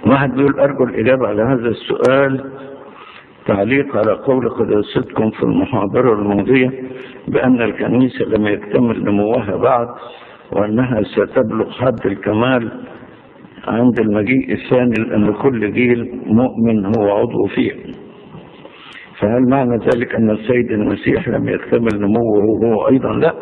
واحد بيقول أرجو الإجابة على هذا السؤال تعليق على قول قداستكم في المحاضرة الماضية بأن الكنيسة لم يكتمل نموها بعد وأنها ستبلغ حد الكمال عند المجيء الثاني لأن كل جيل مؤمن هو عضو فيه فهل معنى ذلك أن السيد المسيح لم يكتمل نموه هو أيضا لا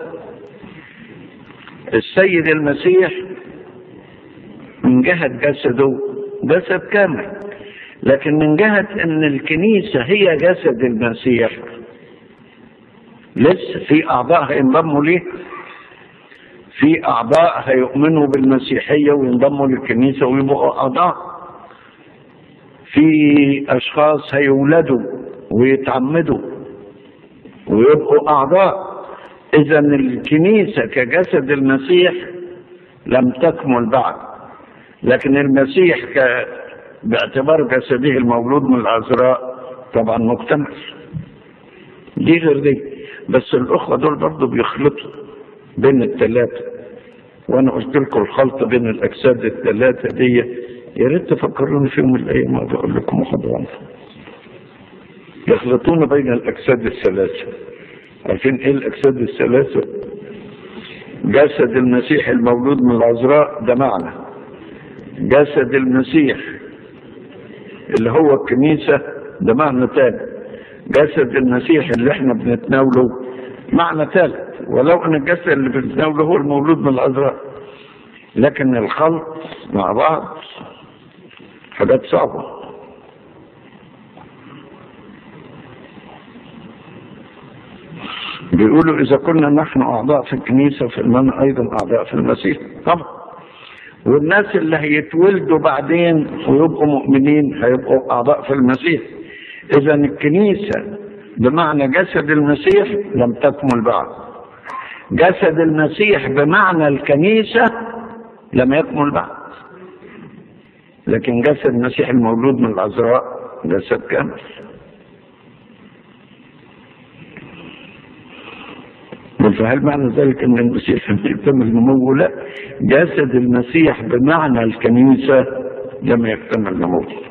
السيد المسيح من جهة جسده جسد كامل لكن من جهة أن الكنيسة هي جسد المسيح لسه في أعضاء هينضموا ليه في أعضاء هيؤمنوا بالمسيحية وينضموا للكنيسة ويبقوا أعضاء في أشخاص هيولدوا ويتعمدوا ويبقوا أعضاء إذا الكنيسة كجسد المسيح لم تكمل بعد لكن المسيح ك... باعتبار جسده المولود من العذراء طبعا مكتمل دي غير دي بس الأخوة دول برضه بيخلطوا بين الثلاثة وأنا قلت لكم الخلط بين الأجساد الثلاثة دي يا ريت تفكروني في يوم من الأيام أقول لكم محاضرة عنها يخلطون بين الأجساد الثلاثة عارفين إيه الأجساد الثلاثة؟ جسد المسيح المولود من العذراء ده معنى جسد المسيح اللي هو الكنيسة ده معنى ثالث جسد المسيح اللي احنا بنتناوله معنى ثالث ولو ان الجسد اللي بنتناوله هو المولود من العذراء لكن الخلط مع بعض حاجات صعبة بيقولوا إذا كنا نحن أعضاء في الكنيسة فإننا أيضا أعضاء في المسيح طبعا والناس اللي هيتولدوا بعدين ويبقوا مؤمنين هيبقوا أعضاء في المسيح إذا الكنيسة بمعنى جسد المسيح لم تكمل بعد جسد المسيح بمعنى الكنيسة لم يكمل بعد لكن جسد المسيح المولود من العذراء جسد كامل فهل معنى ذلك ان المسيح لم يكتمل نموه؟ لا جسد المسيح بمعنى الكنيسه لم يكتمل نموه